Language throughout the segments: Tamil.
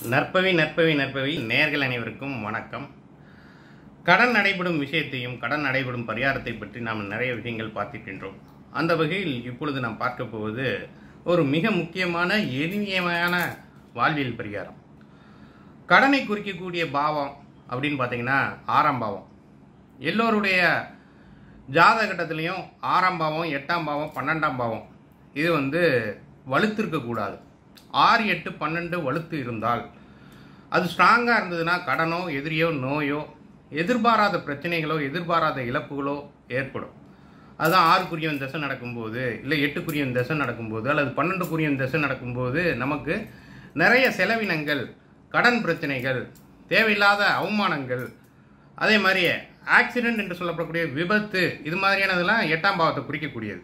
நற்பவி நற்பவி நற்பவி நேர்கள் அனைவருக்கும் வணக்கம் கடன் நடைபெறும் விஷயத்தையும் கடன் நடைபெறும் பரிகாரத்தை பற்றி நாம் நிறைய விஷயங்கள் பார்த்திருக்கின்றோம் அந்த வகையில் இப்பொழுது நாம் பார்க்க போவது ஒரு மிக முக்கியமான எளிமையான வாழ்வியல் பரிகாரம் கடனை குறிக்கக்கூடிய பாவம் அப்படின்னு பார்த்தீங்கன்னா ஆறாம் பாவம் எல்லோருடைய ஜாதகட்டத்திலையும் ஆறாம் பாவம் எட்டாம் பாவம் பன்னெண்டாம் பாவம் இது வந்து வலுத்திருக்கக்கூடாது ஆறு எட்டு பன்னெண்டு வலுத்து இருந்தால் அது ஸ்ட்ராங்காக இருந்ததுன்னா கடனோ எதிரியோ நோயோ எதிர்பாராத பிரச்சனைகளோ எதிர்பாராத இழப்புகளோ ஏற்படும் அதுதான் ஆறுக்குரியவன் தசை நடக்கும்போது இல்லை எட்டுக்குரியவன் தசை நடக்கும்போது அல்லது பன்னெண்டுக்குரியவன் தசை நடக்கும்போது நமக்கு நிறைய செலவினங்கள் கடன் பிரச்சனைகள் தேவையில்லாத அவமானங்கள் அதே மாதிரி ஆக்சிடென்ட் என்று சொல்லப்படக்கூடிய விபத்து இது மாதிரியானதெல்லாம் எட்டாம் பாவத்தை குறிக்கக்கூடியது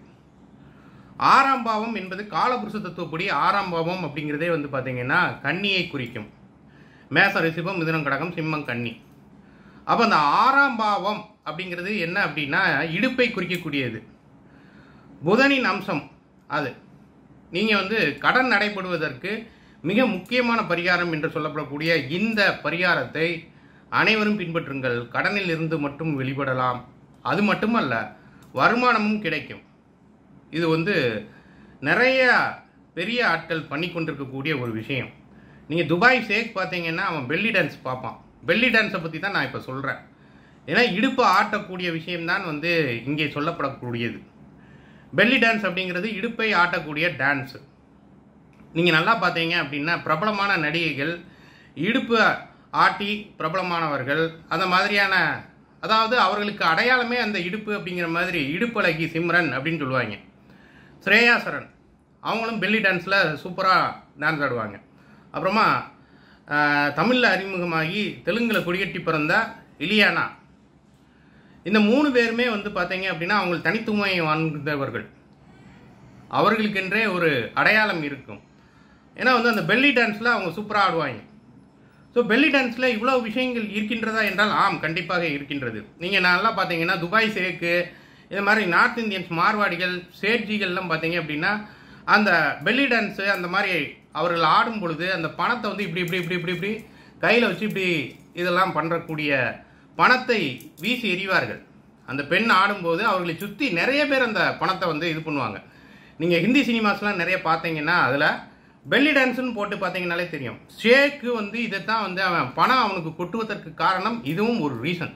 ஆறாம் பாவம் என்பது காலபுருஷ தத்துவப்படி ஆறாம் பாவம் அப்படிங்கிறதே வந்து பார்த்தீங்கன்னா கன்னியை குறிக்கும் மேச ரிஷிபம் மிதுனம் கடகம் சிம்மம் கன்னி அப்போ அந்த ஆறாம் பாவம் அப்படிங்கிறது என்ன அப்படின்னா இடுப்பை குறிக்கக்கூடியது புதனின் அம்சம் அது நீங்கள் வந்து கடன் நடைபெறுவதற்கு மிக முக்கியமான பரிகாரம் என்று சொல்லப்படக்கூடிய இந்த பரிகாரத்தை அனைவரும் பின்பற்றுங்கள் கடனில் இருந்து மட்டும் வெளிப்படலாம் அது மட்டுமல்ல வருமானமும் கிடைக்கும் இது வந்து நிறைய பெரிய ஆட்கள் பண்ணி கொண்டிருக்கக்கூடிய ஒரு விஷயம் நீங்கள் துபாய் ஷேக் பார்த்தீங்கன்னா அவன் பெல்லி டான்ஸ் பார்ப்பான் பெல்லி டான்ஸை பற்றி தான் நான் இப்போ சொல்கிறேன் ஏன்னா இடுப்பு ஆட்டக்கூடிய விஷயம்தான் வந்து இங்கே சொல்லப்படக்கூடியது பெல்லி டான்ஸ் அப்படிங்கிறது இடுப்பை ஆட்டக்கூடிய டான்ஸு நீங்கள் நல்லா பார்த்தீங்க அப்படின்னா பிரபலமான நடிகைகள் இடுப்பு ஆட்டி பிரபலமானவர்கள் அந்த மாதிரியான அதாவது அவர்களுக்கு அடையாளமே அந்த இடுப்பு அப்படிங்கிற மாதிரி இடுப்பழகி சிம்ரன் அப்படின்னு சொல்லுவாங்க ஸ்ரேயா சரண் அவங்களும் பெல்லி டான்ஸில் சூப்பராக டான்ஸ் ஆடுவாங்க அப்புறமா தமிழில் அறிமுகமாகி தெலுங்கில் கொடிகட்டி பிறந்த இலியானா இந்த மூணு பேருமே வந்து பார்த்தீங்க அப்படின்னா அவங்க தனித்துவமை வாழ்ந்தவர்கள் அவர்களுக்கென்றே ஒரு அடையாளம் இருக்கும் ஏன்னா வந்து அந்த பெல்லி டான்ஸில் அவங்க சூப்பராக ஆடுவாங்க ஸோ பெல்லி டான்ஸில் இவ்வளோ விஷயங்கள் இருக்கின்றதா என்றால் ஆம் கண்டிப்பாக இருக்கின்றது நீங்கள் நல்லா பார்த்தீங்கன்னா துபாய் சேக்கு இது மாதிரி நார்த் இந்தியன்ஸ் மார்வாடிகள் சேட்ஜிகள்லாம் பார்த்தீங்க அப்படின்னா அந்த பெல்லி டான்ஸு அந்த மாதிரி அவர்கள் ஆடும் பொழுது அந்த பணத்தை வந்து இப்படி இப்படி இப்படி இப்படி இப்படி கையில் வச்சு இப்படி இதெல்லாம் பண்ணுறக்கூடிய பணத்தை வீசி எறிவார்கள் அந்த பெண் ஆடும்போது அவர்களை சுற்றி நிறைய பேர் அந்த பணத்தை வந்து இது பண்ணுவாங்க நீங்கள் ஹிந்தி சினிமாஸ்லாம் நிறைய பார்த்தீங்கன்னா அதில் பெல்லி டான்ஸ்னு போட்டு பார்த்தீங்கனாலே தெரியும் ஷேக்கு வந்து இதை தான் வந்து அவன் பணம் அவனுக்கு கொட்டுவதற்கு காரணம் இதுவும் ஒரு ரீசன்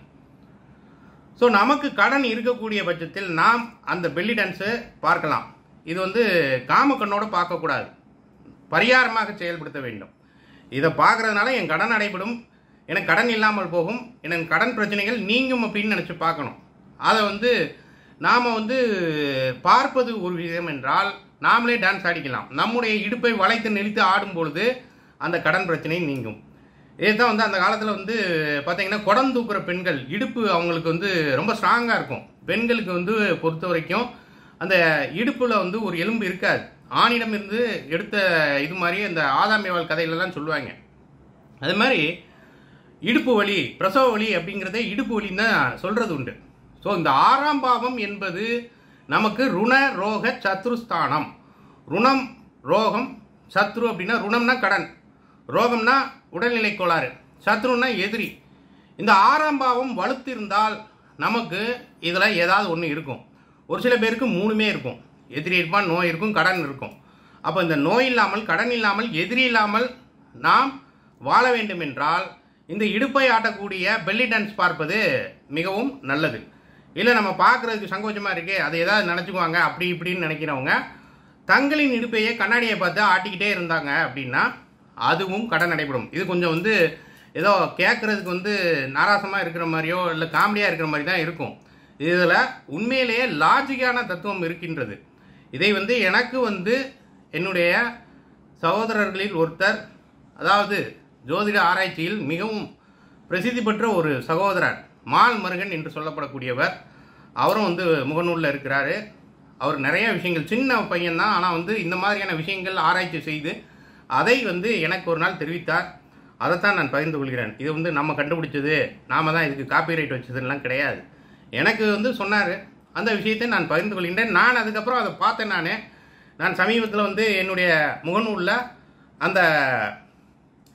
ஸோ நமக்கு கடன் இருக்கக்கூடிய பட்சத்தில் நாம் அந்த பெல்லி டான்ஸை பார்க்கலாம் இது வந்து காம கண்ணோட பார்க்கக்கூடாது பரிகாரமாக செயல்படுத்த வேண்டும் இதை பார்க்கறதுனால என் கடன் அடைபடும் எனக்கு கடன் இல்லாமல் போகும் எனக்கு கடன் பிரச்சனைகள் நீங்கும் அப்படின்னு நினச்சி பார்க்கணும் அதை வந்து நாம் வந்து பார்ப்பது ஒரு விதம் என்றால் நாமளே டான்ஸ் ஆடிக்கலாம் நம்முடைய இடுப்பை வளைத்து நெளித்து ஆடும் பொழுது அந்த கடன் பிரச்சனை நீங்கும் இதுதான் வந்து அந்த காலத்தில் வந்து பார்த்தீங்கன்னா குடம் தூக்குற பெண்கள் இடுப்பு அவங்களுக்கு வந்து ரொம்ப ஸ்ட்ராங்காக இருக்கும் பெண்களுக்கு வந்து பொறுத்த வரைக்கும் அந்த இடுப்பில் வந்து ஒரு எலும்பு இருக்காது ஆணிடம் இருந்து எடுத்த இது மாதிரி அந்த ஆதாமியவாள் கதையிலலாம் சொல்லுவாங்க அது மாதிரி இடுப்பு வலி பிரசவ வலி அப்படிங்கிறதே இடுப்பு வலின்னு தான் சொல்கிறது உண்டு ஸோ இந்த ஆறாம் பாவம் என்பது நமக்கு ருண ரோக சத்ருஸ்தானம் ருணம் ரோகம் சத்ரு அப்படின்னா ருணம்னா கடன் ரோகம்னா உடல்நிலை கோளாறு சத்ருன்னா எதிரி இந்த ஆறாம் பாவம் வலுத்து இருந்தால் நமக்கு இதில் ஏதாவது ஒன்று இருக்கும் ஒரு சில பேருக்கு மூணுமே இருக்கும் எதிரி இருப்பான் நோய் இருக்கும் கடன் இருக்கும் அப்போ இந்த நோய் இல்லாமல் கடன் இல்லாமல் எதிரி இல்லாமல் நாம் வாழ வேண்டும் என்றால் இந்த இடுப்பை ஆட்டக்கூடிய பெல்லி டான்ஸ் பார்ப்பது மிகவும் நல்லது இல்லை நம்ம பார்க்குறதுக்கு சங்கோச்சமாக இருக்கே அதை ஏதாவது நினச்சிக்குவாங்க அப்படி இப்படின்னு நினைக்கிறவங்க தங்களின் இடுப்பையே கண்ணாடியை பார்த்து ஆட்டிக்கிட்டே இருந்தாங்க அப்படின்னா அதுவும் கடன் நடைபெறும் இது கொஞ்சம் வந்து ஏதோ கேட்குறதுக்கு வந்து நாராசமாக இருக்கிற மாதிரியோ இல்லை காமெடியாக இருக்கிற மாதிரி தான் இருக்கும் இதில் உண்மையிலேயே லாஜிக்கான தத்துவம் இருக்கின்றது இதை வந்து எனக்கு வந்து என்னுடைய சகோதரர்களில் ஒருத்தர் அதாவது ஜோதிட ஆராய்ச்சியில் மிகவும் பிரசித்தி பெற்ற ஒரு சகோதரர் மால் மருகன் என்று சொல்லப்படக்கூடியவர் அவரும் வந்து முகநூலில் இருக்கிறாரு அவர் நிறைய விஷயங்கள் சின்ன பையன் தான் ஆனால் வந்து இந்த மாதிரியான விஷயங்கள் ஆராய்ச்சி செய்து அதை வந்து எனக்கு ஒரு நாள் தெரிவித்தார் அதைத்தான் நான் பகிர்ந்து கொள்கிறேன் இது வந்து நம்ம கண்டுபிடிச்சது நாம தான் இதுக்கு காப்பிரைட் வச்சதுலாம் கிடையாது எனக்கு வந்து சொன்னார் அந்த விஷயத்தை நான் பகிர்ந்து கொள்கின்றேன் நான் அதுக்கப்புறம் அதை பார்த்தேன் நான் நான் சமீபத்தில் வந்து என்னுடைய முகநூலில் அந்த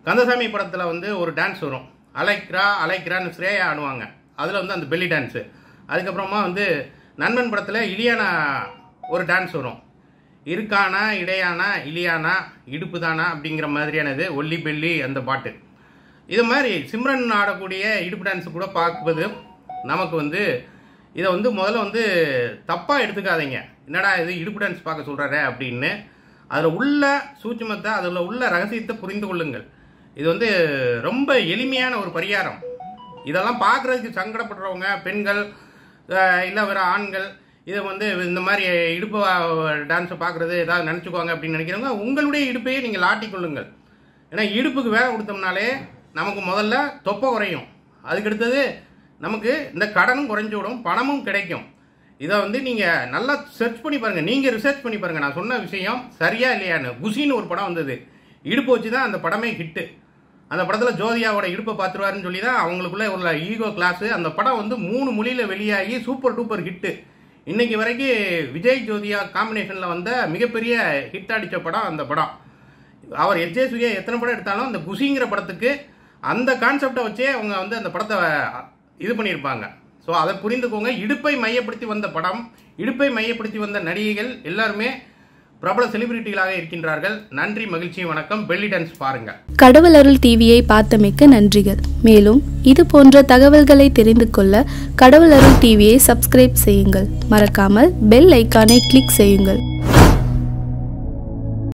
கந்தசாமி படத்தில் வந்து ஒரு டான்ஸ் வரும் அலைக்ரா அலைக்ரான்னு ஸ்ரேயா ஆடுவாங்க அதில் வந்து அந்த பெல்லி டான்ஸு அதுக்கப்புறமா வந்து நண்பன் படத்தில் இலியானா ஒரு டான்ஸ் வரும் இருக்கானா இடையானா இலியானா இடுப்பு தானா அப்படிங்கிற மாதிரியானது ஒல்லி பெல்லி அந்த பாட்டு இது மாதிரி சிம்ரன் ஆடக்கூடிய இடுப்பு டான்ஸ் கூட பார்ப்பது நமக்கு வந்து இதை வந்து முதல்ல வந்து தப்பாக எடுத்துக்காதீங்க என்னடா இது இடுப்பு டான்ஸ் பார்க்க சொல்கிறாரே அப்படின்னு அதில் உள்ள சூட்சுமத்தை அதில் உள்ள ரகசியத்தை புரிந்து கொள்ளுங்கள் இது வந்து ரொம்ப எளிமையான ஒரு பரிகாரம் இதெல்லாம் பார்க்குறதுக்கு சங்கடப்படுறவங்க பெண்கள் இல்லை வேறு ஆண்கள் இதை வந்து இந்த மாதிரி இடுப்பு டான்ஸை பார்க்குறது ஏதாவது நினச்சிக்குவாங்க அப்படின்னு நினைக்கிறவங்க உங்களுடைய இடுப்பையே நீங்கள் ஆட்டிக்கொள்ளுங்கள் ஏன்னா இடுப்புக்கு வேலை கொடுத்தோம்னாலே நமக்கு முதல்ல தொப்பை குறையும் அதுக்கடுத்தது நமக்கு இந்த கடனும் குறைஞ்சு விடும் பணமும் கிடைக்கும் இதை வந்து நீங்கள் நல்லா சர்ச் பண்ணி பாருங்கள் நீங்கள் ரிசர்ச் பண்ணி பாருங்கள் நான் சொன்ன விஷயம் சரியா இல்லையான்னு குசின்னு ஒரு படம் வந்தது இடுப்பு வச்சு தான் அந்த படமே ஹிட்டு அந்த படத்தில் ஜோதியாவோட இடுப்பை பார்த்துருவாருன்னு சொல்லி தான் அவங்களுக்குள்ள உள்ள ஈகோ கிளாஸு அந்த படம் வந்து மூணு மொழியில் வெளியாகி சூப்பர் டூப்பர் ஹிட்டு இன்னைக்கு வரைக்கும் விஜய் ஜோதியா காம்பினேஷனில் வந்த மிகப்பெரிய ஹிட் அடித்த படம் அந்த படம் அவர் எஸ்ஜே சூர்யா எத்தனை படம் எடுத்தாலும் அந்த குஷிங்கிற படத்துக்கு அந்த கான்செப்டை வச்சே அவங்க வந்து அந்த படத்தை இது பண்ணியிருப்பாங்க ஸோ அதை புரிந்துக்கோங்க இடுப்பை மையப்படுத்தி வந்த படம் இடுப்பை மையப்படுத்தி வந்த நடிகைகள் எல்லாருமே பிரபல செலிபிரிட்டிகளாக இருக்கின்றார்கள் நன்றி மகிழ்ச்சி வணக்கம் பெல்லி டான்ஸ் பாருங்க கடவுள் அருள் டிவியை பார்த்தமைக்க நன்றிகள் மேலும் இது போன்ற தகவல்களை தெரிந்து கொள்ள கடவுள் அருள் டிவியை சப்ஸ்கிரைப் செய்யுங்கள் மறக்காமல் பெல் ஐக்கானை கிளிக் செய்யுங்கள்